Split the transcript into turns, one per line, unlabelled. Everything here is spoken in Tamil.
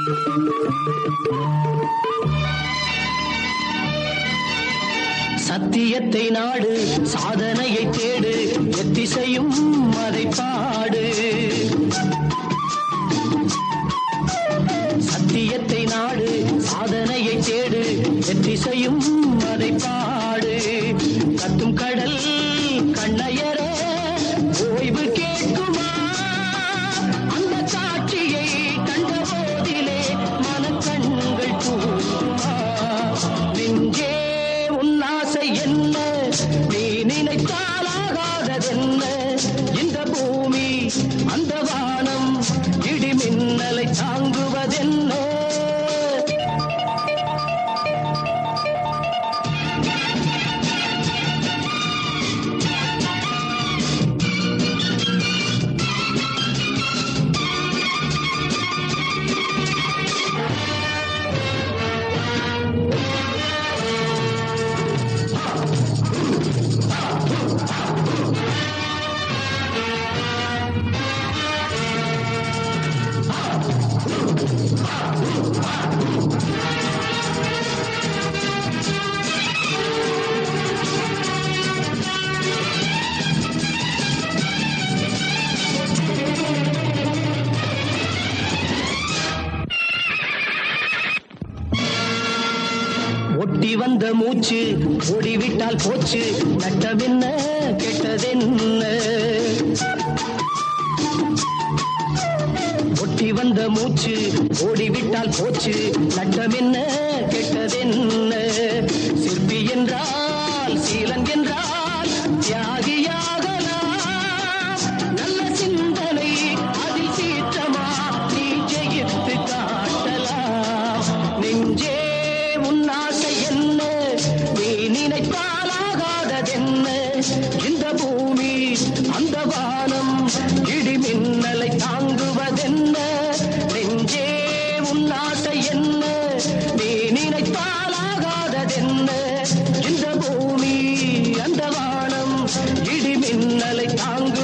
சத்தியத்தை நாடு சாதனையை தேடு எத்திசையும் அதை பாடு சத்தியத்தை நாடு சாதனையை தேடு எத்திசையும் அதை பாடு கத்தும் கடல் கண்ணையர ஓய்வு கேட்குமா அந்த காட்சியை கண்ட போதிலே மனக்கண்கள் தூங்குமா நெஞ்சே உன் ஆசை என்ன நீ நினைத்தாலாகாததென்ன இந்த பூமி அந்த வானம் இடி மின்னலை தாங்குவதென்ன ஒட்டி வந்த மூச்சு ஓடிவிட்டால் போச்சு நட்டமென்ன கெட்டதென்ன ஒட்டி வந்த மூச்சு ஓடிவிட்டால் போச்சு நட்டமென்ன கெட்டதென்ன சிற்பி என்றால் சீலன் என்றால் தியாகியாகலாம் நல்ல சிந்தனை அதில் சீற்றமா நீ ஜெயித்து காட்டலாம் நெஞ்சே உன் ஆசை என்ன நீ நினைத்தாலாகாததென்ன இந்த பூமி அந்த வானம் இடி மின்னலை தாங்குவதென்ன நெஞ்சே உன் ஆசை என்ன நீ நினைத்தாலாகாததென்ன இந்த பூமி அந்த வானம் இடி மின்னலை தாங்கு